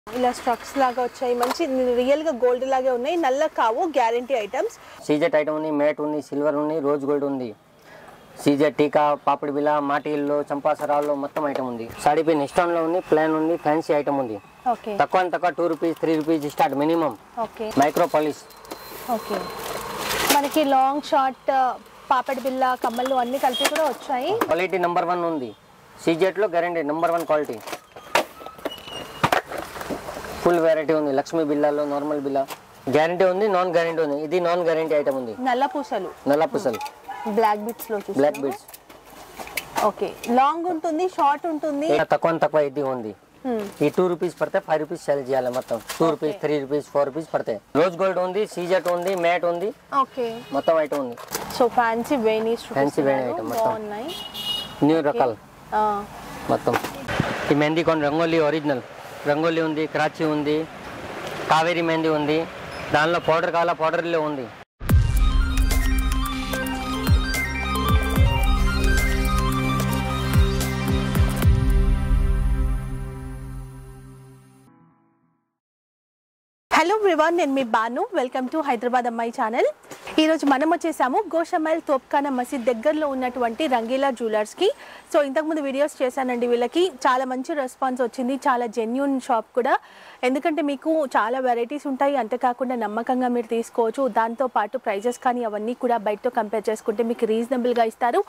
ఇలా స్ట్రక్స్ లాగా వచ్చాయి మంచి రియల్ గా గోల్డ్ లాగే ఉన్నాయి నల్ల కావు గ్యారంటీ ఐటమ్స్ సీజెట్ ఐటమ్ ఉంది మ్యాట్ ఉంది సిల్వర్ ఉంది రోజ్ గోల్డ్ ఉంది సీజెట్ టీకా పాపిడి బిల్ల మాటీల్లో చంపాసరాల్లో మొత్తం ఐటమ్ ఉంది సాడీ పిన్ స్టోన్లో ఉంది ప్లాన్ ఉంది ఫ్యాన్సీ ఐటమ్ ఉంది ఓకే తక్కువ అని తక్కువ two rupees three rupees start minimum okay micro polish okay మనకి లాంగ్ షార్ట్ పాపడి బిల్ల కమ్మలు అన్ని కలిపి కూడా వచ్చాయి క్వాలిటీ నెంబర్ వన్ ఉంది సీజెట్లో guarantee number one quality full variety ఉంది లక్ష్మీ బిల్లాలో నార్మల్ బిల్లా గ్యారంటీ ఉంది నాన్ గ్యారంటీ ఉంది ఇది నాన్ గ్యారంటీ ఐటమ్ ఉంది నల్ల పూసలు నల్ల పుసలు బ్లాక్ బిట్స్ లో చూసి బ్లాక్ బీడ్స్ ఓకే లాంగ్ ఉంటుంది షార్ట్ ఉంటుంది తక్కువ అని తక్కువ ఇది ఉంది Hmm. ఈ టూ రూపీస్ పడితే ఫైవ్ రూపీస్ సెల్ చేయాలి మొత్తం two rupees three rupees four rupees పడతాయి రోజ్ గోల్డ్ ఉంది సీజెట్ ఉంది మ్యాట్ ఉంది ఓకే మొత్తం ఐటమ్ ఉంది సో ఫ్యాన్సీ వేణీస్ Fancy వేణీ item మొత్తం. బాగున్నాయి న్యూ రకాలు ఆ, మొత్తం ఈ మెహందీ కొన్ని రంగోలీ ఒరిజినల్ రంగోలీ ఉంది క్రాచి ఉంది కావేరీ మెహందీ ఉంది దానిలో పౌడర్ కావాలా పౌడర్లో ఉంది హలో ఎవ్రీవన్ నేను మీ బాను వెల్కమ్ టు హైదరాబాద్ అమ్మాయి ఛానల్ ఈరోజు మనం వచ్చేసాము గోషమైల్ తోప్ఖానా మసీద్ దగ్గరలో ఉన్నటువంటి రంగీలా జ్యువెలర్స్కి సో ఇంతకుముందు వీడియోస్ చేశానండి వీళ్ళకి చాలా మంచి రెస్పాన్స్ వచ్చింది చాలా జెన్యున్ షాప్ కూడా ఎందుకంటే మీకు చాలా వెరైటీస్ ఉంటాయి అంతేకాకుండా నమ్మకంగా మీరు తీసుకోవచ్చు దాంతో పాటు ప్రైజెస్ కానీ అవన్నీ కూడా బయటతో కంపేర్ చేసుకుంటే మీకు రీజనబుల్గా ఇస్తారు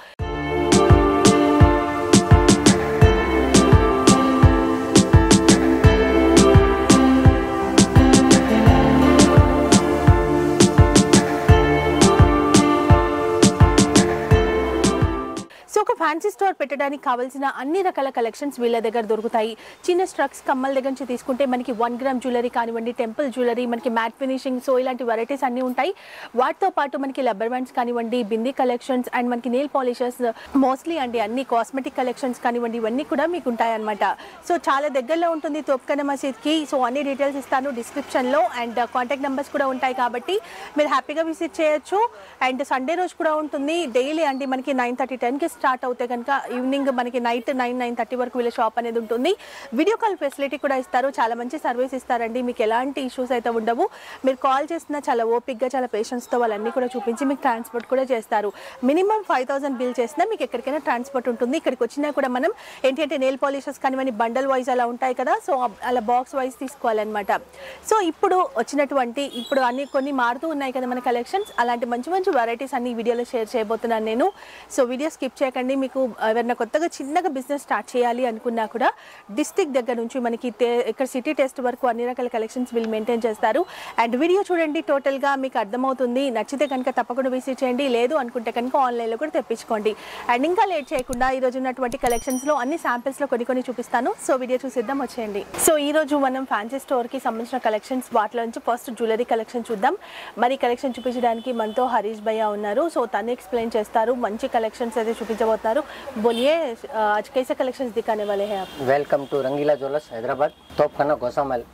సో ఒక ఫ్యాన్సీ స్టోర్ పెట్టడానికి కావాల్సిన అన్ని రకాల కలెక్షన్స్ వీళ్ళ దగ్గర దొరుకుతాయి చిన్న స్ట్రక్స్ కమ్మల దగ్గర నుంచి తీసుకుంటే మనకి వన్ గ్రామ్ జ్యువెలరీ కానివ్వండి టెంపుల్ జ్యువెలరీ మనకి మ్యాట్ ఫినిషింగ్ సో ఇలాంటి వెరైటీస్ అన్నీ ఉంటాయి వాటితో పాటు మనకి లబ్బర్ బ్యాండ్స్ కానివ్వండి బిందీ కలెక్షన్స్ అండ్ మనకి నెయిల్ పాలిషెస్ మోస్ట్లీ అండి అన్ని కాస్మెటిక్ కలెక్షన్స్ కానివ్వండి ఇవన్నీ కూడా మీకు ఉంటాయి అనమాట సో చాలా దగ్గరలో ఉంటుంది తోప్కన మసీద్కి సో అన్ని డీటెయిల్స్ ఇస్తాను డిస్క్రిప్షన్లో అండ్ కాంటాక్ట్ నెంబర్స్ కూడా ఉంటాయి కాబట్టి మీరు హ్యాపీగా విజిట్ చేయొచ్చు అండ్ సండే రోజు కూడా ఉంటుంది డైలీ అండి మనకి నైన్ థర్టీ టెన్కి స్టార్ట్ అవుతే కనుక ఈవినింగ్ మనకి నైట్ నైన్ నైన్ థర్టీ వరకు వీళ్ళ షాప్ అనేది ఉంటుంది వీడియో కాల్ ఫెసిలిటీ కూడా ఇస్తారు చాలా మంచి సర్వీస్ ఇస్తారండి మీకు ఎలాంటి ఇష్యూస్ అయితే ఉండవు మీరు కాల్ చేసినా చాలా ఓపిక్గా చాలా పేషెన్స్తో వాళ్ళన్నీ కూడా చూపించి మీకు ట్రాన్స్పోర్ట్ కూడా చేస్తారు మినిమం ఫైవ్ థౌసండ్ బిల్ చేసినా మీకు ఎక్కడికైనా ట్రాన్స్పోర్ట్ ఉంటుంది ఇక్కడికి వచ్చినా కూడా మనం ఏంటంటే నెయిల్ పాలిషెస్ కానివ్వండి బండల్ వైజ్ అలా ఉంటాయి కదా సో అలా బాక్స్ వైజ్ తీసుకోవాలన్నమాట సో ఇప్పుడు వచ్చినటువంటి ఇప్పుడు అన్ని కొన్ని మారుతూ ఉన్నాయి కదా మన కలెక్షన్స్ అలాంటి మంచి మంచి వెరైటీస్ అన్ని ఈ వీడియోలో షేర్ చేయబోతున్నాను నేను సో వీడియో స్కిప్ చేయకండి మీకు ఎవరైనా కొత్తగా చిన్నగా బిజినెస్ స్టార్ట్ చేయాలి అనుకున్నా కూడా డిస్టిక్ దగ్గర నుంచి మనకి టే- ఇక్కడ సిటీ టెస్ట్ వరకు అన్ని రకాల కలెక్షన్స్ వీళ్ళు మెయింటైన్ చేస్తారు అండ్ వీడియో చూడండి టోటల్గా మీకు అర్థమవుతుంది నచ్చితే కనుక తప్పకుండా విజిట్ చేయండి లేదు అనుకుంటే కనుక ఆన్లైన్లో కూడా తెప్పించుకోండి అండ్ ఇంకా లేట్ చేయకుండా ఈ రోజు ఉన్నటువంటి కలెక్షన్స్లో అన్ని శాంపిల్స్లో కొన్ని కొన్ని చూపిస్తాను సో వీడియో చూసిద్దాం వచ్చేయండి సో ఈ రోజు మనం ఫ్యాన్సీ స్టోర్కి సంబంధించిన కలెక్షన్స్ వాటిలో నుంచి ఫస్ట్ జ్యువెలరీ కలెక్షన్ చూద్దాం మరి కలెక్షన్ చూపించడానికి మనతో హరీష్ భయ్య ఉన్నారు సో తను ఎక్స్ప్లెయిన్ చేస్తారు మంచి కలెక్షన్స్ అయితే చూపించబోతున్నారు బోలియే आज कैसे कलेक्शंस दिखाने वाले हैं आप welcome to Rangeela jewellers Hyderabad Topkhana Gosamal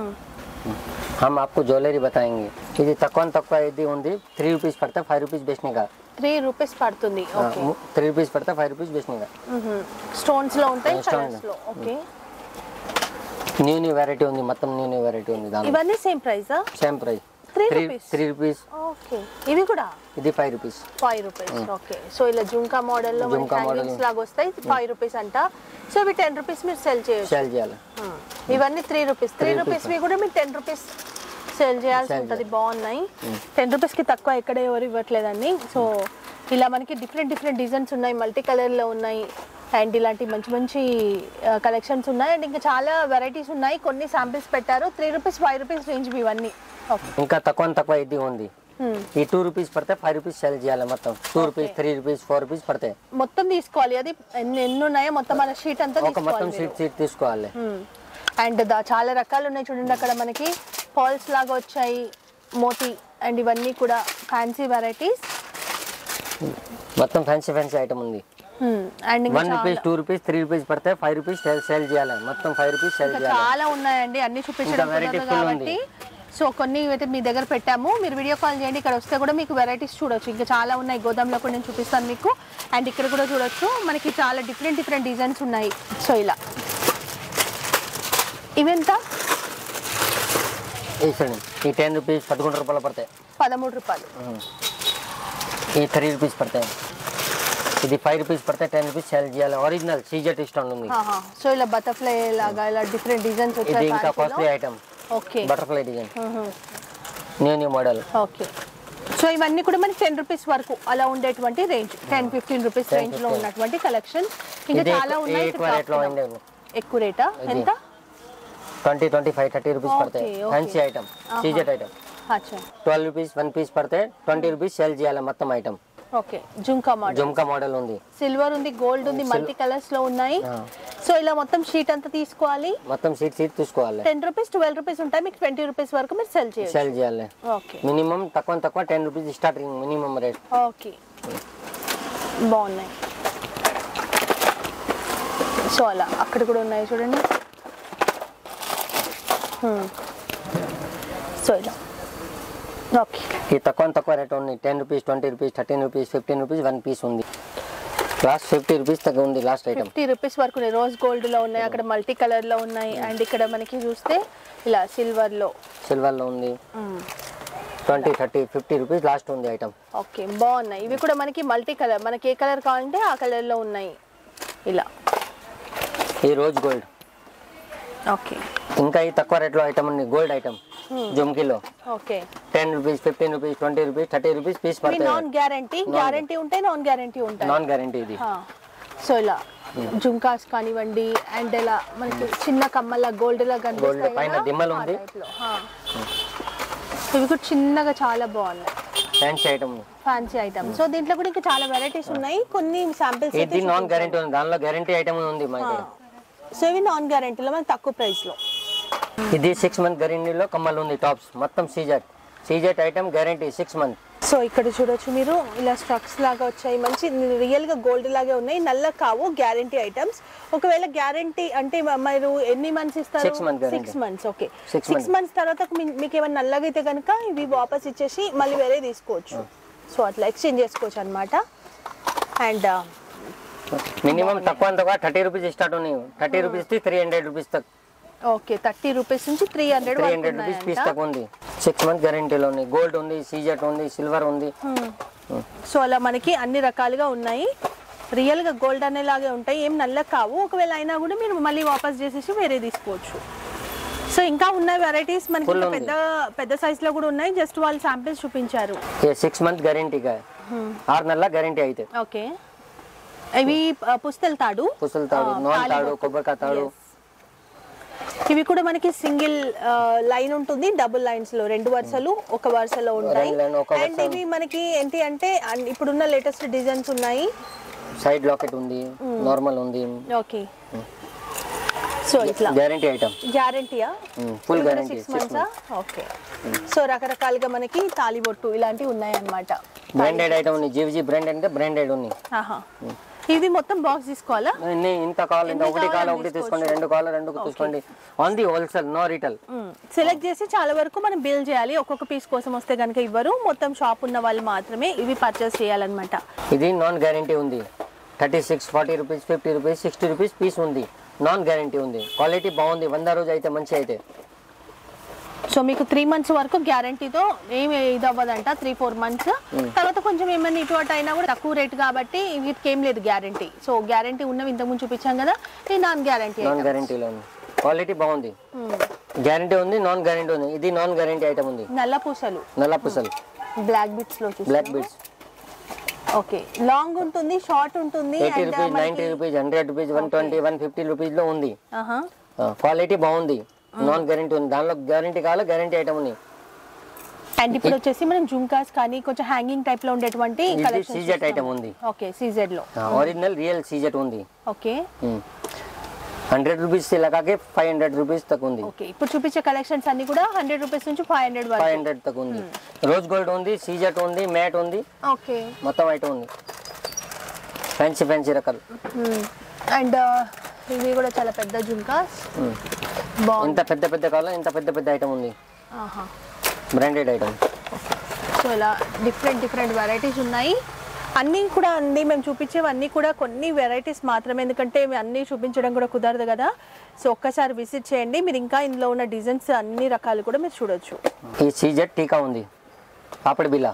हम आपको ज्वेलरी बताएंगे ఇది తక్కువ తక్కువ ఇది ఉంది త్రీ రూపీస్ పడితే ఫైవ్ రూపీస్ బేచने का త్రీ రూపీస్ పడుతుంది ఓకే త్రీ రూపీస్ పడితే ఫైవ్ రూపీస్ బేచने का స్టోన్స్ లో ఉంటాయి Stone. కలర్స్ లో ఓకే న్యూ న్యూ వెరైటీ ఉంది మొత్తం న్యూ న్యూ వెరైటీ ఉంది దానిలో ఇవన్నీ సేమ్ ప్రైసా same price Three three rupees. Three rupees okay ఇవి కూడా ఇది five rupees five rupees okay so ఇలా జుంకా మోడల్ లో మనకి జుంకా model. హ్యాంగింగ్స్ లాగా వస్తాయి ఫైవ్ రూపీస్ అంట సో ఇవి టెన్ రూపీస్ మీరు సెల్ చేయొచ్చు సేల్ చేయాలి Hmm. ఇవన్నీ three rupees three Three rupees rupees. కూడా మీరు టెన్ రూపీస్ సేల్ చేయాల్సి Sell ఉంటుంది బాగున్నాయి టెన్ రూపీస్ కి తక్కువ ఎక్కడ ఎవరు ఇవ్వట్లేదండి సో ఇలా మనకి డిఫరెంట్ డిఫరెంట్ డిజైన్స్ ఉన్నాయి మల్టీ కలర్ లో ఉన్నాయి అండ్ ఇలాంటి మంచి మంచి కలెక్షన్స్ ఉన్నాయి అండ్ ఇంకా చాలా వెరైటీస్ ఉన్నాయి కొన్ని శాంపిల్స్ పెట్టారు three rupees five rupees range ఇవన్నీ ఓకే ఇంకా తక్కువ తక్కువ ఇది ఉంది ఈ టూ రూపీస్ పడితే ఫైవ్ రూపీస్ సేల్ చేయాలి మొత్తం two rupees three rupees four rupees పడతాయి మొత్తం తీసుకోవాలి అది ఎన్ని ఎన్ని ఉన్నాయో మొత్తం మన షీట్ అంతా ఒక మొత్తం తీసుకోవాలి సీట్ సీట్ తీసుకోవాలి అండ్ దా చాలా రకాలు ఉన్నాయి చూడండి అక్కడ మనకి పాల్స్ లాగా వచ్చాయి మోతి అండ్ ఇవన్నీ కూడా ఫ్యాన్సీ వెరైటీస్ మొత్తం ఫ్యాన్సీ ఫ్యాన్సీ ఐటమ్ ఉంది అండ్ ఇంకా one rupees two rupees three rupees పడితే ఫైవ్ రూపీస్ సేల్ సేల్ చేయాలి మొత్తం ఫైవ్ రూపీస్ సేల్ ఇంకా చేయాలి చాలా ఉన్నాయండి అన్ని చూపించడం ఇంకా variety కుదరదు full కాబట్టి సో కొన్ని అయితే మీ దగ్గర పెట్టాము మీరు వీడియో కాల్ చేయండి ఇక్కడ వస్తే కూడా మీకు వెరైటీస్ చూడొచ్చు ఇంకా చాలా ఉన్నాయి గోదాంలో కూడా నేను చూపిస్తాను మీకు అండ్ ఇక్కడ కూడా చూడొచ్చు మనకి చాలా డిఫరెంట్ డిఫరెంట్ డిజైన్స్ ఉన్నాయి సో ఇలా ఇవెంత వేసండి ఈ టెన్ రూపీస్ పదకొండు రూపాయలు పడతాయి పదమూడు రూపాయలు ఈ త్రీ రూపీస్ పడతాయి ఇది ఫైవ్ రూపీస్ పడతాయి టెన్ రూపీస్ సేల్ చేయాలి ఒరిజినల్ సీజెట్ స్టోన్ ఉంది ఆహా. సో ఇలా బటర్ఫ్లై లాగా ఇలా డిఫరెంట్ డిజైన్స్ ఇది వచ్చాయి ఇంకా కాస్ట్లీ ఫ్యాన్సీలో. Item okay butterfly design hmm. New new model okay so ఇవన్నీ కూడా మనకి టెన్ రూపీస్ వరకు అలా ఉండేటువంటి range ten fifteen rupees 10, range లో 15. ఉన్నటువంటి కలెక్షన్ ఇంకా ఇది చాలా ఎక్కువ- ఉన్నాయి ఎక్కువ రేట్లో ఉండే ఎక్కువ రేటా ఇది. ఎంత twenty twenty five thirty rupees Okay, పడతాయి okay. ఫ్యాన్సీ ఐటమ్ సీజెట్ ఐటమ్ అచ్చా ట్వెల్వ్ రూపీస్ వన్ పీస్ పడతాయి ట్వంటీ రూపీస్ సేల్ చేయాలి మొత్తం item okay jhumka model jhumka model ఉంది సిల్వర్ ఉంది గోల్డ్ ఉంది మల్టీ కలర్స్ లో ఉన్నాయి ఆ. సో ఇలా మొత్తం షీట్ అంతా తీసుకోవాలి మొత్తం సీట్ సీట్ తీసుకోవాలి టెన్ రూపీస్ ట్వెల్వ్ రూపీస్ ఉంటాయి మీకు ట్వంటీ రూపీస్ వరకు మీరు సెల్ చేయొచ్చు సేల్ చేయాలి ఓకే మినిమం తక్కువ తక్కువ ten rupees starting minimum rate okay బాగున్నాయి సో అలా అక్కడ కూడా ఉన్నాయి చూడండి Hmm. సో ఇలా ఓకే ఈ తక్కువ తక్కువ రేట్ ఉంది ten rupees twenty rupees thirteen rupees fifteen rupees one piece ఉంది లాస్ట్ ఫిఫ్టీ రూపీస్ తగ్గ ఉంది లాస్ట్ ఐటమ్ ఫిఫ్టీ రూపీస్ వరకు ఉన్నాయి రోజ్ గోల్డ్ లో ఉన్నాయి అక్కడ మల్టీ కలర్ లో ఉన్నాయి అండ్ ఇక్కడ మనకి చూస్తే ఇలా సిల్వర్ లో సిల్వర్లో ఉంది twenty thirty fifty rupees last ఉంది ఐటమ్ ఓకే బాగున్నాయి ఇవి కూడా మనకి మల్టీ కలర్ మనకి ఏ కలర్ కావాలంటే ఆ కలర్ లో ఉన్నాయి ఇలా ఈ రోజ్ గోల్డ్ ఓకే ఇంకా ఈ తక్కువ రేట్లో ఐటమ్ ఉంది గోల్డ్ ఐటమ్ జుమ్కీలో okay ten rupees fifteen rupees twenty rupees thirty rupees piece ఇవి నాన్ పడతాయి గ్యారంటీ గ్యారంటీ ఉంటాయి నాన్ గ్యారంటీ ఉంటాయి నాన్ గ్యారంటీ ఇది హా. సో ఇలా జుంకాస్ కానివ్వండి అండ్ ఇలా మనకి చిన్న కమ్మల గోల్డ్ లా కనిపిస్తాయి పైన కదా, దిమ్మలు ఆ ఉంది. type లో. హా. ఇవి కూడా చిన్నగా చాలా బాగున్నాయి fancy item fancy item so దీంట్లో కూడా ఇంకా చాలా వెరైటీస్ ఉన్నాయి కొన్ని శాంపిల్స్ ఇది నాన్ గ్యారంటీ ఉంది దానిలో గ్యారంటీ ఐటమ్ ఉంది మా దగ్గర సో ఇవి నాన్ గ్యారంటీలో మనకి తక్కువ ప్రైస్ లో ఇది సిక్స్ మంత్ గ్యారంటీలో కమ్మలు ఉంది టాప్స్ మొత్తం C Z C Z item guarantee six month so ఇక్కడ చూడొచ్చు మీరు ఇలా స్ట్రక్స్ లాగా వచ్చాయి మంచి రియల్ గా గోల్డ్ లాగే ఉన్నాయి నల్ల కావు గ్యారంటీ ఐటమ్స్ ఒకవేళ గ్యారంటీ అంటే మ- మీరు ఎన్ని మంత్స్ ఇస్తారు Six month guarantee. Six months okay Six six months తర్వాత మీ- మీకు ఏమైనా నల్లగా అయితే కనుక ఇవి వాపస్ ఇచ్చేసి మళ్ళీ వేరే తీసుకోవచ్చు సో అట్లా ఎక్స్చేంజ్ చేసుకోవచ్చు అనమాట అండ్ మినిమం తక్కువ తక్కువ థర్టీ రూపీస్ స్టార్ట్ ఉన్నాయి thirty rupees three hundred rupees తక్ ఓకే థర్టీ రూపీస్ నుంచి త్రీ హండ్రెడ్ త్రీ వరకు హండ్రెడ్ రూపీస్ పీస్ ఉన్నాయంట తక్కువ ఉంది సిక్స్ మంత్ గ్యారంటీలో ఉంది గోల్డ్ ఉంది సీజెట్ ఉంది సిల్వర్ ఉంది సో అలా మనకి అన్ని రకాలుగా ఉన్నాయి రియల్ గా గోల్డ్ అనేలాగే ఉంటాయి ఏం నల్ల కావు ఒకవేళ అయినా కూడా మీరు మళ్ళీ వాపస్ చేసేసి వేరే తీసుకోవచ్చు సో ఇంకా ఉన్న వెరైటీస్ మనకి Full ఇంకా ఉంది. పెద్ద పెద్ద సైజ్ లో కూడా ఉన్నాయి జస్ట్ వాళ్ళు శాంపిల్స్ చూపించారు ये सिक्स मंथ गारंटी का है ఆరు నెలల గ్యారంటీ అయితే ఓకే ఇవి ఆ, పుస్తెల తాడు పుసల తాడు ఆ, నాన్ తాళి తాడు బొట్టు. కొబ్బరికాయ తాడు Yes. ఇవి కూడా మనకి సింగిల్ లైన్ ఉంటుంది డబుల్ లైన్స్ లో రెండు వరుసలు ఒక వరుసలో ఉంటాయి రెండు line, ఒక అండ్ వరుస. ఇవి మనకి ఏంటి అంటే అన్- ఇప్పుడున్న లేటెస్ట్ డిజైన్స్ ఉన్నాయి సైడ్ లాకెట్ ఉంది నార్మల్ ఉంది ఓకే సో ఇట్లా గ్యారంటీ ఐటమ్ గ్యారంటీయా ఫుల్ గ్యారంటీ సిక్స్ మంత్సా ఓకే సో రకరకాలుగా మనకి తాలిబొట్టు ఇలాంటివి ఉన్నాయన్నమాట బ్రాండెడ్ ఐటమ్ ఉంది జీవిజీ బ్రాండ్ అంటే బ్రాండెడ్ ఉంది ఆహా ఇది మొత్తం బాక్స్ తీసుకోవాలా ఇన్ని ఇంత కావాలి ఇంత ఎన్ని ఒకటి కావాలి కావాలో ఒకటి తీసుకోవచ్చు. తీసుకోండి రెండు కావాలి రెండు తీసుకోండి on the wholesale no retail select చేసి చాలా వరకు మనం బిల్ చేయాలి ఒక్కొక్క పీస్ కోసం వస్తే కనుక ఇవ్వరు మొత్తం షాప్ ఉన్న వాళ్ళు మాత్రమే ఇవి పర్చేస్ చేయాలన్నమాట ఇది నాన్ గ్యారంటీ ఉంది thirty six forty rupees fifty rupees sixty rupees piece ఉంది నాన్ గ్యారంటీ ఉంది క్వాలిటీ బాగుంది వంద రోజు అయితే మంచి అయితే సో మీకు త్రీ మంత్స్ వరకు గ్యారంటీతో ఏమి ఇది అవ్వదంట త్రీ ఫోర్ మంత్స్ తర్వాత కొంచెం ఏమైనా ఇటు అటు అయినా కూడా తక్కువ రేట్ కాబట్టి వీటికి ఏం లేదు గ్యారంటీ సో గ్యారంటీ ఉన్నవి ఇంతకుముందు చూపించాం కదా ఇది నాన్ గ్యారంటీ నాన్ గ్యారంటీలో ఉంది క్వాలిటీ బాగుంది గ్యారంటీ ఉంది నాన్ గ్యారంటీ ఉంది ఇది నాన్ గ్యారంటీ ఐటమ్ ఉంది నల్ల పూసలు నల్ల పుసలు బ్లాక్ బిట్స్ లో చూసి బ్లాక్ బీడ్స్ ఓకే లాంగ్ ఉంటుంది షార్ట్ ఉంటుంది ఎయిటీ and రూపీస్ మనకి- ninety rupees hundred rupees one twenty one fifty రూపీస్లో ఉంది ఆహా. క్వాలిటీ బాగుంది నాన్ గ్యారంటీ ఉంది దానిలో గ్యారంటీ కావాలి గ్యారంటీ ఐటమ్ ఉంది అండ్ ఇప్పుడు వచ్చేసి మనం జుంకాస్ కానీ కొంచెం హ్యాంగింగ్ టైప్ లో ఉండేటువంటి ఇది కలెక్షన్ సీజెట్ ఐటమ్ ఉంది ఓకే సీజెడ్ లో ఒరిజినల్ రియల్ సీజెట్ ఉంది ఓకే హండ్రెడ్ రూపీస్ లగాకే ఫైవ్ హండ్రెడ్ రూపీస్ తక్కువ ఉంది ఓకే ఇప్పుడు చూపించే కలెక్షన్స్ అన్ని కూడా హండ్రెడ్ రూపీస్ నుంచి ఫైవ్ హండ్రెడ్ ఫైవ్ వరకు హండ్రెడ్ తక్కువ ఉంది రోజ్ గోల్డ్ ఉంది సీజెట్ ఉంది మ్యాట్ ఉంది ఓకే మొత్తం ఐటమ్ ఉంది ఫ్యాన్సీ ఫ్యాన్సీ రకాలు అండ్ ఇవి కూడా చాలా పెద్ద జుంకాస్ Hmm. బాగుంది ఇంత పెద్ద పెద్ద కావాలో ఇంత పెద్ద పెద్ద ఐటమ్ ఉంది ఆహా బ్రాండెడ్ ఐటమ్ సో ఇలా డిఫరెంట్ డిఫరెంట్ వెరైటీస్ ఉన్నాయి అన్నీ కూడా అండి మేము చూపించేవన్నీ కూడా కొన్ని వెరైటీస్ మాత్రమే ఎందుకంటే మేము అన్నీ చూపించడం కూడా కుదరదు కదా సో ఒక్కసారి విజిట్ చేయండి మీరు ఇంకా ఇందులో ఉన్న డిజైన్స్ అన్ని రకాలు కూడా మీరు చూడొచ్చు ఈ సీజెట్ టీకా ఉంది పాపడి బిల్ల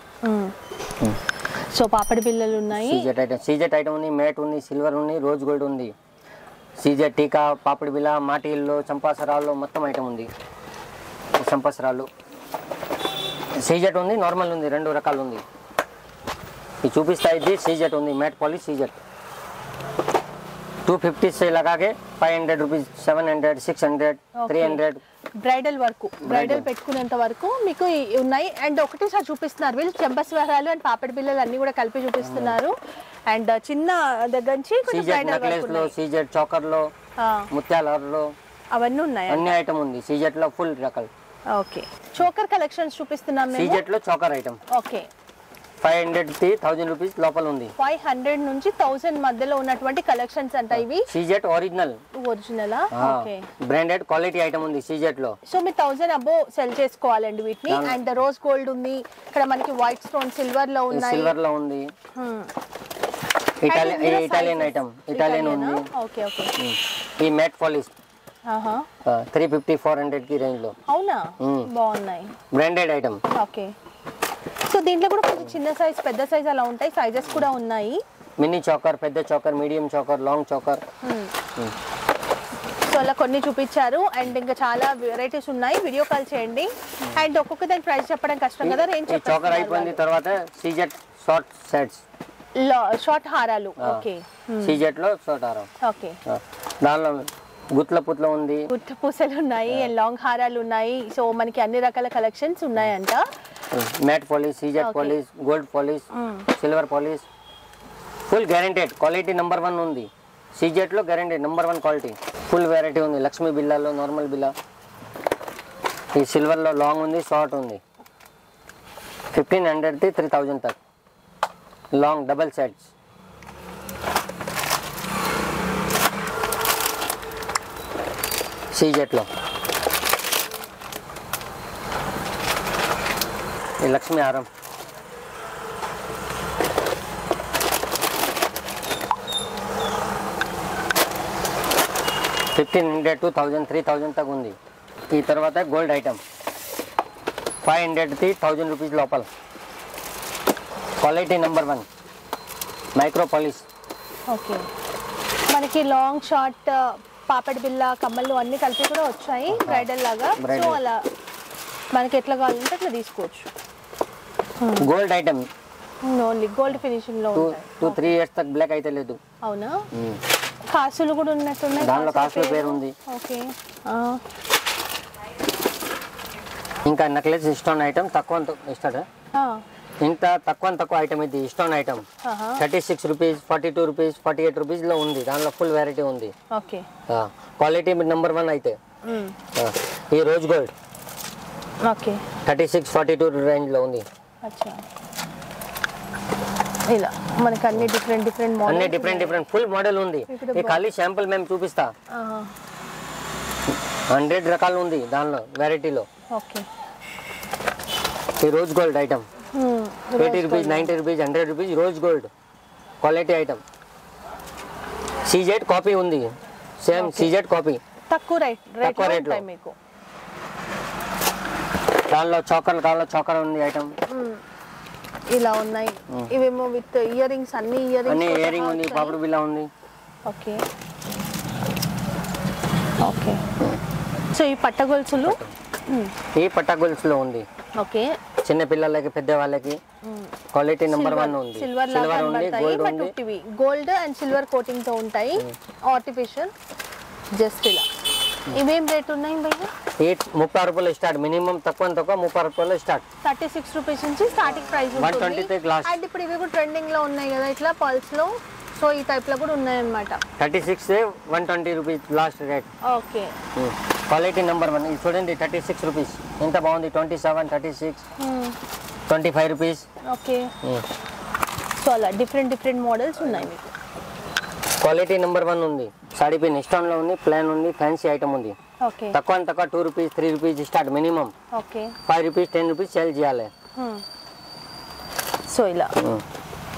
సో పాపడి బిల్లలు ఉన్నాయి సీజెట్ ఐటమ్ సీజెట్ ఐటమ్ ఉంది మ్యాట్ ఉంది సిల్వర్ ఉంది రోజ్ గోల్డ్ ఉంది సీజెట్ టీకా పాపడి బిల్ల మాటీల్లో చంపాసరాల్లో మొత్తం ఐటమ్ ఉంది ఈ చంపాసరాలు సీజెట్ ఉంది నార్మల్ ఉంది రెండు రకాలు ఉంది ఇది చూపిస్తా ఇది సీజెట్ ఉంది matte polish CZ two fifty से लगा के five hundred rupees seven hundred six hundred three hundred bridal వరకు బ్రైడల్ పెట్టుకునేంత వరకు మీకు ఈ- ఉన్నాయి అండ్ ఒకటేసారి చూపిస్తున్నారు వీళ్ళు చెంబస్వరాలు అండ్ పాపడి బిల్లలు అన్ని కూడా కలిపి చూపిస్తున్నారు అండ్ చిన్న దగ్గర నుంచి కొంచెం సీజెట్ బ్రైడల్ నెక్లెస్ వరకు లో ఉన్నాయి. సీజెట్ చోకర్ లో ఆ, ముత్యాలలో అవన్నీ ఉన్నాయి అన్ని ఐటమ్ ఉంది సీజెట్ లో ఫుల్ రకాలు ఓకే చోకర్ కలెక్షన్స్ చూపిస్తున్నాం మేము సీజెట్ లో choker item okay five hundred ది థౌజండ్ రూపీస్ లోపల ఉంది ఫైవ్ హండ్రెడ్ నుంచి థౌసండ్ మధ్యలో ఉన్నటువంటి కలెక్షన్స్ అంట ఇవి సీజెట్ ఒరిజినల్ ఒరిజినలా ఓకే బ్రాండెడ్ క్వాలిటీ ఐటమ్ ఉంది సీజెట్ లో సో మీరు థౌసండ్ అబో సెల్ చేసుకోవాలండి వీటిని అండ్ రోజ్ గోల్డ్ ఉంది ఇక్కడ మనకి వైట్ స్టోన్ సిల్వర్ లో ఉన్నాయి సిల్వర్ లో ఉంది Hmm. ఇటాలియన్ And ఇందులో Italian sizes? Item Italian Italian ఉంది ఆ? ఓకే ఓకే ఉమ్. ఈ మ్యాట్ పాలిష్ ఆహా త్రీ ఫిఫ్టీ ఫోర్ హండ్రెడ్ కి రేంజ్ లో అవునా Hmm. బాగున్నాయి బ్రాండెడ్ ఐటమ్ ఓకే సో దీంట్లో కూడా కొంచెం చిన్న సైజ్ పెద్ద సైజ్ అలా ఉంటాయి సైజెస్ కూడా ఉన్నాయి మినీ చోకర్ పెద్ద choker medium choker long choker so అలా కొన్ని చూపించారు అండ్ ఇంకా చాలా వెరైటీస్ ఉన్నాయి వీడియో కాల్ చేయండి అండ్ ఒక్కొక్క దాని ప్రైస్ చెప్పడం కష్టం కదా రేంజ్ ఈ చోకర్ అయిపోయింది తర్వాత సీజెట్ షార్ట్ సెట్స్ షార్ట్ హారాలు ఓకే సీజెట్ లో షార్ట్ ఆరం ఓకే దానిలో గుత్ల పుత్ల ఉంది గుట్ట పూసలు ఉన్నాయి అండ్ లాంగ్ హారాలు ఉన్నాయి సో మనకి అన్ని రకాల కలెక్షన్స్ ఉన్నాయంట matte polish CZ Okay. Polish gold polish silver polish full guaranteed quality number one ఉంది సీజెట్ లో guaranteed number one quality full variety ఉంది లక్ష్మీ బిల్లాలో నార్మల్ బిల్లా ఈ సిల్వర్ లో లాంగ్ ఉంది షార్ట్ ఉంది ఫిఫ్టీన్ హండ్రెడ్ ది త్రీ థౌజండ్ తక్ లాంగ్ డబల్ సెట్స్ సీజెట్లో ఈ లక్ష్మీ హారం fifteen hundred two thousand three thousand దాకా ఉంది ఈ తర్వాత గోల్డ్ ఐటమ్ ఫైవ్ హండ్రెడ్ది థౌజండ్ రూపీస్ లోపల quality number one micro polish okay మనకి లాంగ్ షార్ట్ పాపడి బిల్ల కమ్మలు అన్ని కలిపి కూడా వచ్చాయి బ్రైడల్ లాగా సో Bridal. అలా మనకి ఎట్లా కావాలంటే అట్లా తీసుకోవచ్చు gold item only gold finishing లో టూ ఉంటాయి టూ త్రీ ఇయర్స్ తక్ బ్లాక్ అయితే లేదు అవునా కాసులు కూడా ఉన్నట్టున్నాయి దానిలో కాసుల కాసుల పేరు ఉంది. ఓకే ఇంకా నెక్లెస్ స్టోన్ ఐటమ్ తక్కువ ఇస్తాడు ఇంత తక్కువ తక్కువ ఐటమ్ ఇది stone item thirty six rupees forty two rupees forty eight రూపీస్లో ఉంది దానిలో ఫుల్ వెరైటీ ఉంది ఓకే క్వాలిటీ నెంబర్ వన్ అయితే ఆ, ఈ rose gold okay thirty six forty two రేంజ్లో ఉంది అచ్చా ఇలా మనకి అన్ని డిఫరెంట్ డిఫరెంట్ అన్ని model different different full model ఉంది ఇక్కడ ఈ ఖాళీ శాంపుల్ మేము చూపిస్తా హండ్రెడ్ రకాలు ఉంది దానిలో వెరైటీలో ఓకే ఈ rose gold item eighty rupees ninety rupees hundred rupees rose gold quality item CZ copy ఉంది సేమ్ సీజెడ్ కాపీ తక్కువ రేట్ రేట్ తక్కువ rate లో. ఉంటాయి మీకు దానిలో చోకర్ దానిలో చోకర్ ఉంది ఐటమ్ మ్మ్. ఇలా ఉన్నాయి ఇవేమో విత్ ఇయర్ రింగ్స్ అన్ని ఇయర్ అన్ని రింగ్స్ ఇయరింగ్ ఉంది పాపడు బిల్ల ఉంది ఓకే ఓకే సో ఈ పట్ట గొలుసులు మ్మ్. ఈ పట్టా గొలుసులో ఉంది ఓకే చిన్న పిల్లలకి పెద్ద వాళ్ళకి క్వాలిటీ నెంబర్ వన్ ఉంది సిల్వర్ లాగా సిల్వర్ ఉంది కనబడతాయి గోల్డ్ బట్ ఉంది ఉట్టివి గోల్డ్ అండ్ సిల్వర్ కోటింగ్ తో ఉంటాయి ఆర్టిఫిషియల్ జస్ట్ ఇలా ఇవేం రేట్ ఉన్నాయి భయ్య ఈ ముప్పై రూపాయలు స్టార్ట్ మినిమం తక్కువ తక్కువ ముప్పై రూపాయలు స్టార్ట్ థర్టీ సిక్స్ రూపీస్ నుంచి స్టార్టింగ్ ప్రైస్ 120 తో glass. అండ్ ఇప్పుడు ఇవి కూడా ట్రెండింగ్ లో ఉన్నాయి కదా ఇట్లా పల్స్ లో సో ఈ టైప్ లో కూడా ఉన్నాయి అనమాట thirty six one twenty rupees last rate okay quality number one ఇది చూడండి థర్టీ సిక్స్ రూపీస్ ఎంత బాగుంది twenty seven thirty six twenty five rupees okay so అలా డిఫరెంట్ డిఫరెంట్ మోడల్స్ ఉన్నాయి మీకు క్వాలిటీ నెంబర్ వన్ ఉంది సాడీ పిన్ స్టోన్లో ఉంది ప్లాన్ ఉంది ఫ్యాన్సీ ఐటమ్ ఉంది ఓకే తక్కువ తక్కువ two rupees three rupees start minimum okay five rupees ten rupees sale చేయాలి సో ఇలా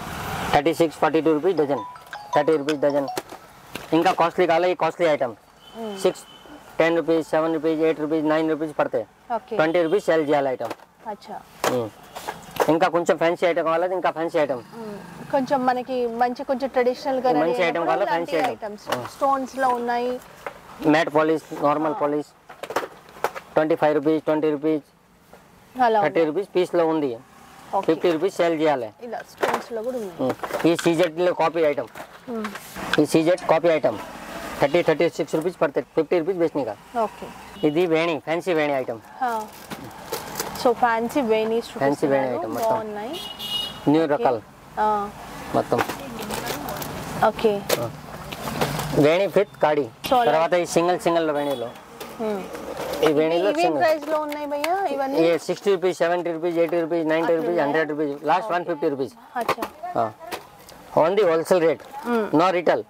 thirty six forty two rupees dozen thirty rupees dozen ఇంకా కాస్ట్లీ కావాలి ఈ costly item six ten rupees seven rupees eight rupees nine rupees పడతాయి okay twenty rupees sale చేయాలి item అచ్చా ఇంకా కొంచెం ఫ్యాన్సీ ఐటమ్ కావాలి ఇంకా ఫ్యాన్సీ ఐటమ్ మ్మ్. కొంచెం మనకి మంచి కొంచెం ట్రెడిషనల్ గా మంచి item కావాలా? fancy item. ఐటమ్స్ స్టోన్స్ లో ఉన్నాయి matte polish normal polish twenty five rupees twenty rupees అలా థర్టీ రూపీస్ పీస్లో ఉంది ఓకే ఫిఫ్టీ రూపీస్ సేల్ చేయాలి ఇలా స్టోన్స్ లో కూడా ఉన్నాయి ఉమ్. ఈ సీజెట్లో కాపీ ఐటమ్ మ్మ్. ఈ CZ copy item thirty thirty six rupees పడతాయి ఫిఫ్టీ రూపీస్ బేచने का ఓకే ఇది వేణి ఫ్యాన్సీ వేణి ఐటమ్ సో ఫ్యాన్సీ వేనీస్ Fancy వేణి item మొత్తం. బాగున్నాయి న్యూ రకాలు ఆ, మొత్తం ఓకే వేణి ఫిత్ కాడి So, అలా- తర్వాత ఈ సింగిల్ సింగిల్ వేణిలో మ్మ్. ఈ వేణిలో ఇవేం సింగిల్ ప్రైస్ లో ఉన్నాయి భయ్యా ఇవన్నీ ये sixty rupees seventy rupees eighty rupees ninety rupees hundred rupees last one fifty rupees అచ్చా हाँ on the wholesale rate no retail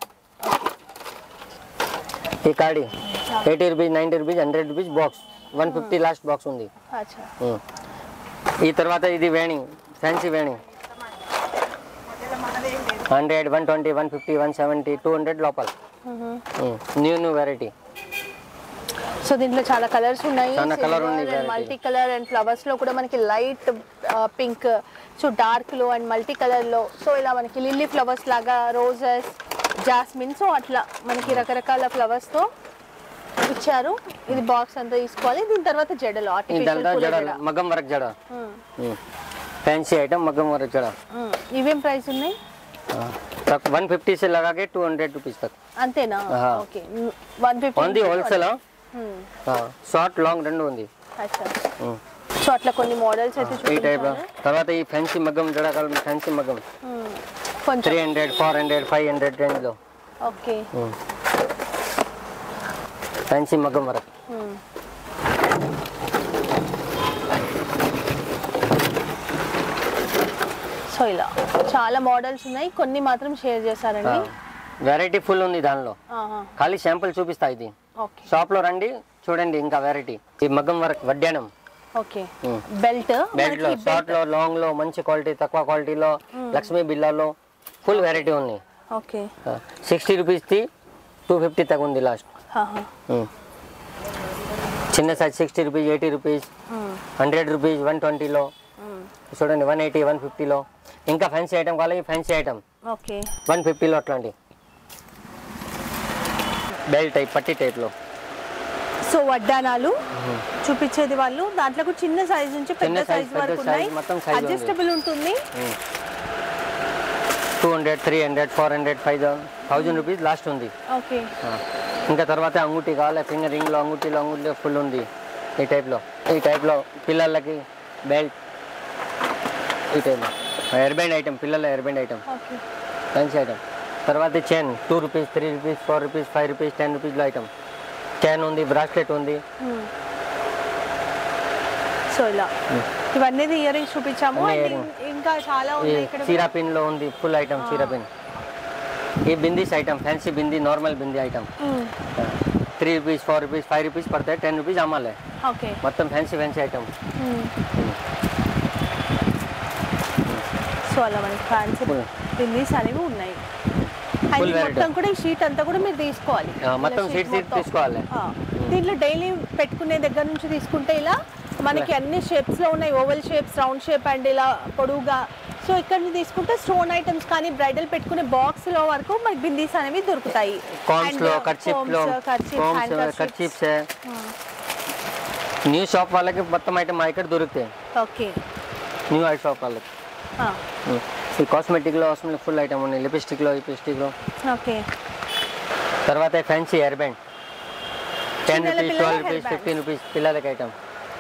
ఈ కాడి eighty rupees ninety rupees hundred rupees box one fifty last box ఉంది అచ్చా ఉమ్. ఈ తర్వాత ఇది వేణి ఫ్యాన్సీ వేణి hundred one twenty one fifty one seventy two hundred లోపల న్యూ న్యూ వెరైటీ సో దీంట్లో చాలా కలర్స్ ఉన్నాయి చాలా colour ఉంది variety. Multi colour and flowers లో కూడా మనకి లైట్ పింక్ సో డార్క్ లో అండ్ మల్టీ కలర్ లో సో ఇలా మనకి లిల్లీ ఫ్లవర్స్ లాగా రోజెస్ జాస్మిన్ సో అట్లా మనకి రకరకాల ఫ్లవర్స్ తో ఇచ్చారు ఇది బాక్స్ అంతా తీసుకోవాలి దీని తర్వాత జడలు ఆర్టిఫిషియల్ ఇదంతా జడ మగ్గం వరకు జడ ఫ్యాన్సీ ఐటమ్ మగ్గం వరకు జడ ఇవేం ప్రైస్ ఉన్నాయి वन फिफ्टी से लगा के टू हंड्रेड रुपीज तक అంతేనా ఆహా. Okay one fifty only wholesale short long రెండు ఉంది ఉమ్. సో అట్లా కొన్ని మోడల్స్ అయితే ఈ టైప్ చూపించారు తర్వాత ఈ ఫ్యాన్సీ మగ్గం జడకాలం ఫ్యాన్సీ మగ్గం మ్మ్. కొంచెం three hundred four hundred five hundred రేంజ్లో ఓకే ఫ్యాన్సీ మగ్గం వరకు మ్మ్. సో ఇలా చాలా మోడల్స్ ఉన్నాయి కొన్ని మాత్రం షేర్ చేశారండి వెరైటీ ఫుల్ ఉంది దానిలో ఆహా. ఖాళీ శాంపుల్ చూపిస్తా ఇది ఓకే షాప్లో రండి చూడండి ఇంకా వెరైటీ ఈ మగ్గం వరకు వడ్డానం ఓకే మ్మ్. బెల్ట్ బెల్ట్ లో షార్ట్ లో లాంగ్ లో మంచి క్వాలిటీ తక్కువ క్వాలిటీలో లక్ష్మీ బిల్లాలో ఫుల్ వెరైటీ ఉంది ఓకే సిక్స్టీ రూపీస్ది టూ ఫిఫ్టీ తగ్గ ఉంది లాస్ట్ ఆహా. చిన్న size sixty rupees eighty rupees మ్మ్. హండ్రెడ్ రూపీస్ వన్ ట్వంటీలో మ్మ్. చూడండి వన్ ఎయిటీ వన్ ఫిఫ్టీలో ఇంకా ఫ్యాన్సీ ఐటమ్ కావాలి ఫ్యాన్సీ ఐటమ్ ఓకే వన్ ఫిఫ్టీలో అట్లాంటి బెల్ట్ టైప్ పట్టి టైప్లో సో వడ్డానాలు చూపించేది వాళ్ళు దాంట్లో కూడా చిన్న సైజ్ నుంచి పెద్ద చిన్న size, సైజ్ పెద్ద వరకు size, ఉన్నాయి మొత్తం size ఉంది. అడ్జస్టబుల్ ఉంటుంది two hundred three hundred four hundred five thousand rupees last ఉంది ఓకే ఆ. ఇంకా తర్వాత అంగుటి కావాలి ఫింగర్ రింగ్లో అంగుటిలో అంగుటిలో ఫుల్ ఉంది ఈ టైప్లో ఈ టైప్లో పిల్లలకి బెల్ట్ ఈ టైప్లో ఎయిర్ బ్యాండ్ ఐటమ్ పిల్లల hair band item okay fancy item తర్వాత chain two rupees three rupees four rupees five rupees ten రూపీస్లో ఐటమ్ చైన్ ఉంది బ్రాస్లెట్ ఉంది సో ఇలా ఇవన్నీ ఇయర్ రింగ్స్ చూపించాము అన్ని అండ్ earrings. ఇంకా చాలా ఈ ఉన్నాయి ఇక్కడ చీరా పిన్లో ఉంది ఫుల్ ఐటమ్ చీరా పిన్ ఈ bindis item fancy bindi normal bindi item three rupees four rupees five rupees పడతాయి టెన్ రూపీస్ అమ్మాలి ఓకే మొత్తం ఫ్యాన్సీ ఫ్యాన్సీ ఐటమ్ సో అలా మనకి ఫ్యాన్సీ Full. బిల్లీస్ అనేవి ఉన్నాయి అండ్ Full ఈ variety. మొత్తం కూడా ఈ షీట్ అంతా కూడా మీరు తీసుకోవాలి ఆ, మొత్తం ఇలా sheet sheet మొత్తం. తీసుకోవాలి. ఆ. దీంట్లో డైలీ పెట్టుకునే దగ్గర నుంచి తీసుకుంటే ఇలా మనకి అన్ని షేప్స్ లో ఉన్నాయి oval shapes round shape and ఇలా పొడవుగా సో ఇక్కడ నుంచి తీసుకుంటే స్టోన్ ఐటమ్స్ కానీ బ్రైడల్ పెట్టుకునే బాక్స్ లో వరకు మనకి బిందీస్ అనేవి దొరుకుతాయి కామ్స్ లో కర్చీప్ లో కామ్స్ కర్చీప్స్ న్యూ షాప్ వాళ్ళకి మొత్తం ఐటమ్ మా ఇక్కడ దొరుకుతాయి ఓకే న్యూ ఐ షాప్ వాళ్ళకి ఉమ్. ఈ కాస్మెటిక్లో వస్తుంది ఫుల్ ఐటమ్ ఉన్నాయి లిప్స్టిక్లో లిప్స్టిక్లో ఓకే తర్వాత ఫ్యాన్సీ హెయిర్ బ్యాండ్ టెన్ చిన్నల రూపీస్ పిల్లల twelve hair rupees bands. Fifteen rupees పిల్లలకి ఐటమ్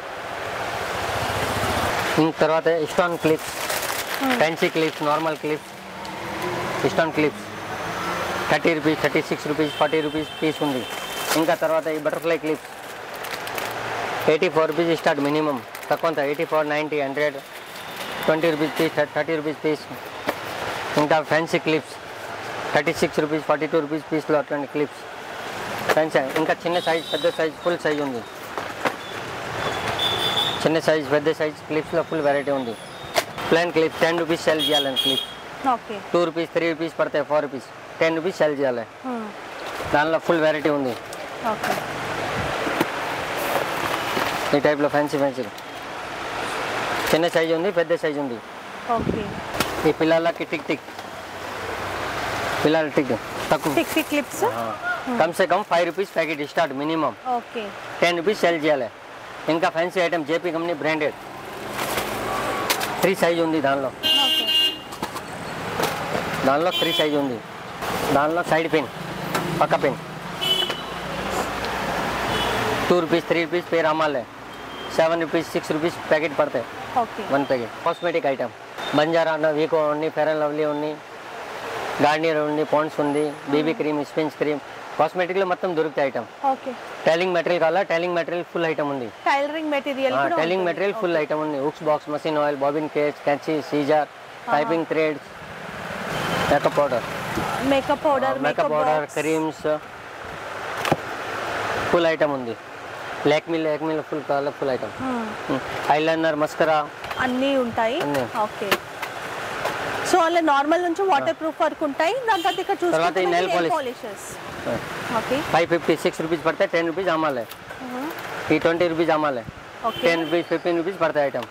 తర్వాత stone clips fancy clips normal clips stone clips thirty rupees thirty six rupees forty rupees piece ఉంది ఇంకా తర్వాత ఈ butterfly clips eighty four rupees start minimum తక్కువ eighty four ninety hundred twenty rupees piece thirty rupees piece ఇంకా fancy clips thirty six rupees forty two rupees పీస్లో అట్లాంటి clips fancy ఇంకా చిన్న సైజ్ పెద్ద సైజ్ ఫుల్ సైజ్ ఉంది చిన్న size పెద్ద సైజ్ క్లిప్స్లో ఫుల్ వెరైటీ ఉంది plain clip ten rupees sell చేయాలని clip okay two rupees three rupees పడతాయి four rupees ten rupees sell చేయాలి దానిలో ఫుల్ వెరైటీ ఉంది ఓకే ఈ టైప్లో ఫ్యాన్సీ ఫ్యాన్సీ చిన్న సైజు ఉంది పెద్ద సైజు ఉంది ఓకే ఈ పిల్లలకి టిక్ టిక్ పిల్లల టిక్ తక్కువ టిక్ టిక్ క్లిప్స్ కమ్ సే కమ్ five rupees packet start minimum okay ten rupees sell చేయాలి ఇంకా fancy item JP company branded three size ఉంది దానిలో ఓకే దానిలో త్రీ సైజ్ ఉంది దానిలో సైడ్ పిన్ పక్క pin two rupees three rupees పేరు అమ్మాలి seven rupees six rupees packet పడతాయి okay one packet cosmetic item Banjara Vicco ఉంది ఫెర్ అండ్ లవ్లీ ఉంది గార్నియర్ ఉంది పాండ్స్ ఉంది బీబీ క్రీమ్ స్పిన్స్ క్రీమ్ కాస్మెటిక్లో మొత్తం దొరుకుతాయి ఐటమ్ ఓకే టైలింగ్ మెటీరియల్ కావాలా టైలింగ్ మెటీరియల్ ఫుల్ ఐటమ్ ఉంది టైలరింగ్ మెటీరియల్ కూడా టైలింగ్ మెటీరియల్ ఫుల్ ఐటమ్ ఉంది hooks box machine oil bobbin case క్యాచి scissor typing threads makeup powder makeup powder makeup powder creams full item ఉంది లాక్మీ లాక్మీలో full కావాలా full item eyeliner mascara అన్నీ ఉంటాయి అన్నీ. ఓకే సో అలా నార్మల్ నుంచి వాటర్ ప్రూఫ్ వరకు ఉంటాయి దాని తర్వాత ఇక్కడ తర్వాత ఈ nail polish. Polishes okay five fifty six rupees పడతాయి టెన్ రూపీస్ అమ్మాలి ఈ ట్వంటీ రూపీస్ అమ్మాలి okay ten rupees fifteen rupees పడతాయి ఐటమ్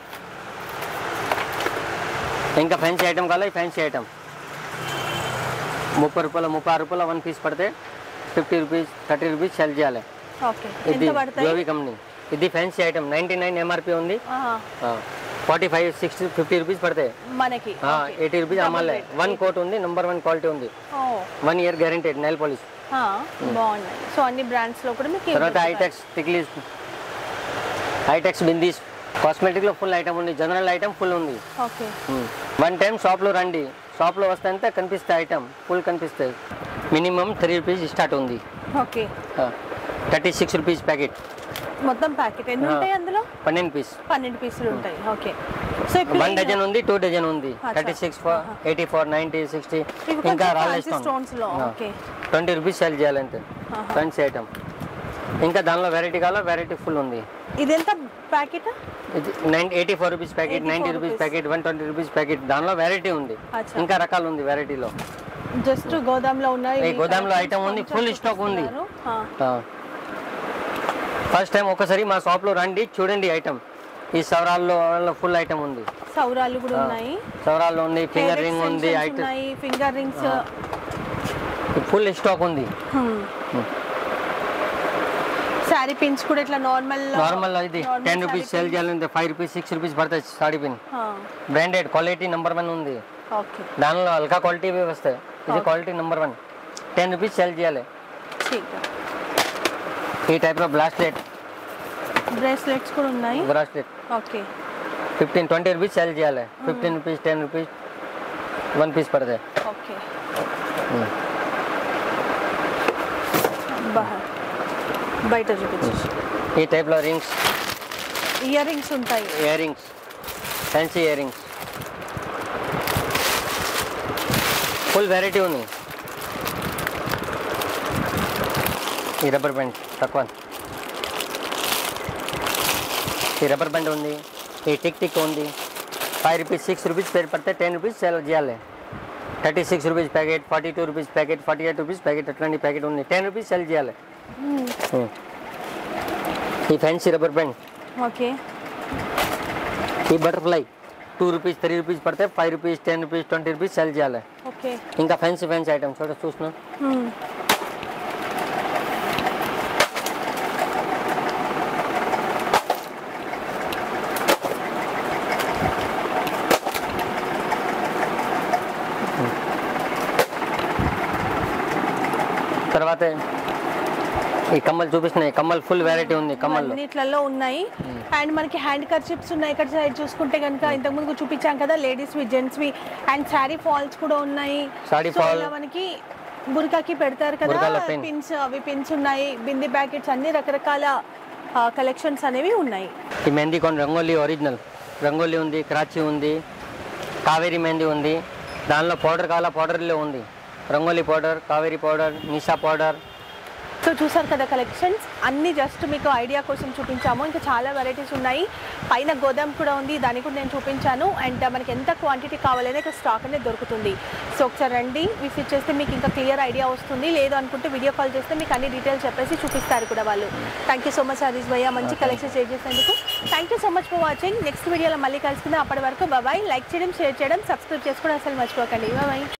ఇంకా ఫ్యాన్సీ ఐటమ్ కావాలి ఫ్యాన్సీ ఐటమ్ ముప్పై రూపాయల ముప్పై ఆరు రూపాయల వన్ పీస్ పడితే fifty rupees thirty rupees sell చేయాలి ఓకే ఇది ఎంత పడతాయి గ్లోవి కంపెనీ ఇది fancy item ninety nine MRP ఉంది ఆహా. Forty five sixty fifty rupees పడతాయి మనకి okay. ఎయిటీ రూపీస్ Double అమ్మాలి rate. వన్ కోట్ ఉంది నెంబర్ వన్ క్వాలిటీ ఉంది ఓ one year guaranteed nail polish ఆ, బాగున్నాయి సో అన్ని బ్రాండ్స్ లో కూడా మీకు తర్వాత ఐటెక్స్ టిక్లీస్ ఐటెక్స్ బిందీస్ కాస్మెటిక్లో ఫుల్ ఐటమ్ ఉంది జనరల్ ఐటమ్ ఫుల్ ఉంది ఓకే వన్ టైం షాప్లో రండి షాప్లో వస్తే అంతే కనిపిస్తాయి ఐటమ్ ఫుల్ కనిపిస్తాయి మినిమం త్రీ రూపీస్ స్టార్ట్ ఉంది okay thirty six rupees packet మొత్తం ప్యాకెట్ ఎన్ని ఆ. ఉంటాయి అందులో పన్నెండు పీస్ పన్నెండు పీసులు ఉంటాయి ఓకే సో వన్ డజన్ ఉంది టూ డజన్ ఉంది అచ్చా. Thirty six four eighty four ninety sixty ఇంకా రాలేస్తాం స్టోన్స్ లో ఓకే ట్వంటీ రూపీస్ సెల్ చేయాలంతే ఆహా. ఫ్రెండ్స్ ఐటమ్ ఇంకా దానిలో వెరైటీ కావాలా వెరైటీ ఫుల్ ఉంది ఇది ఎంత ప్యాకెట్ ఇది nine eighty four rupees packet 84 ninety rupees rupees. Packet one twenty rupees packet దానిలో వెరైటీ ఉంది అచ్చా. ఇంకా రకాలు ఉంది వెరైటీలో జస్ట్ గోదాంలో ఉన్నాయి ఈ గోదాంలో item ఉంది, full stock ఉంది. ఫస్ట్ టైం ఒకసారి మా షాప్లో రండి చూడండి ఐటమ్ ఈ సవరాల్లో ఫుల్ ఐటమ్ ఉంది సౌరాలు కూడా ఉన్నాయి సవరాల్లో ఉంది ఫింగర్ రింగ్ ఉంది ఐటమ్ ఉన్నాయి ఫింగర్ రింగ్స్ ఫుల్ స్టాక్ ఉంది శారీ పిన్స్ కూడా ఇట్లా నార్మల్ నార్మల్ ఇది టెన్ రూపీస్ సేల్ చేయాలంటే ఫైవ్ రూపీస్ సిక్స్ రూపీస్ పడతాయి sari pin branded quality number one ఉంది ఓకే దానిలో హల్కా క్వాలిటీ వస్తాయి ఇది quality number one ten rupees sale చేయాలి ఈ టైప్లో బ్లాస్లెట్ బ్రేస్లెట్స్ కూడా ఉన్నాయి bracelet okay fifteen twenty rupees sale చేయాలి fifteen rupees ten rupees one piece పడతాయి ఓకే Hmm. బయట చూపించు ఈ టైప్లో రింగ్స్ ఇయర్ రింగ్స్ ఉంటాయి earrings fancy earrings full variety ఉంది ఈ రబ్బర్ బ్యాండ్ తక్కువ ఈ రబ్బర్ బ్యాండ్ ఉంది ఈ టిక్ టిక్ ఉంది ఫైవ్ రూపీస్ సిక్స్ రూపీస్ పేరు పడితే టెన్ రూపీస్ సేల్ చేయాలి thirty six rupees packet forty two rupees packet forty eight rupees packet అట్లాంటి ప్యాకెట్ ఉంది టెన్ రూపీస్ సెల్ చేయాలి Hmm. ఈ ఫ్యాన్సీ రబ్బర్ బ్యాండ్ ఓకే ఈ butterfly two rupees three rupees పడితే five rupees ten rupees twenty rupees sell చేయాలి okay ఇంకా fancy fancy item చూడ చూస్తున్నాం తర్వాత ఈ కమ్మలు చూపిస్తున్నాయి కమ్మలు ఫుల్ వెరైటీ ఉంది కమ్మల్లో అన్నిట్లలో ఉన్నాయి అండ్ మనకి హ్యాండ్ కర్చిప్స్ ఉన్నాయి ఇక్కడ సైడ్ చూసుకుంటే కనుక ఇంతకుముందు చూపించాం కదా లేడీస్ వి జెంట్స్ వి అండ్ శారీ ఫాల్స్ కూడా ఉన్నాయి Saree So, fall. ఇలా మనకి బురకాకి పెడతారు కదా బురకాలో pin. పిన్స్ అవి పిన్స్ ఉన్నాయి బింది ప్యాకెట్స్ అన్ని రకరకాల కలెక్షన్స్ అనేవి ఉన్నాయి ఈ మెహందీ కొన్ని రంగోలీ ఒరిజినల్ రంగోలీ ఉంది క్రాచి ఉంది కావేరీ మెహందీ ఉంది దానిలో పౌడర్ కావాలా పౌడర్లో ఉంది rangoli powder Kaveri powder Nisha powder so చూసారు కదా కలెక్షన్స్ అన్ని జస్ట్ మీకు ఐడియా కోసం చూపించాము ఇంకా చాలా వెరైటీస్ ఉన్నాయి పైన గోదాం కూడా ఉంది దాన్ని కూడా నేను చూపించాను అండ్ మనకి ఎంత క్వాంటిటీ కావాలనే ఇక్కడ స్టాక్ అనేది దొరుకుతుంది సో ఒకసారి రండి విజిట్ చేస్తే మీకు ఇంకా క్లియర్ ఐడియా వస్తుంది లేదు అనుకుంటే వీడియో కాల్ చేస్తే మీకు అన్ని డీటెయిల్స్ చెప్పేసి చూపిస్తారు కూడా వాళ్ళు thank you so much Harish భయ్య మంచి కలెక్షన్ షేర్ చేసేందుకు thank you so much for watching next వీడియోలో మళ్ళీ కలుసుకుందాం అప్పటి వరకు బాబాయ్ లైక్ చేయడం షేర్ చేయడం సబ్స్క్రైబ్ చేసుకోవడం అసలు మర్చిపోకండి బాయ్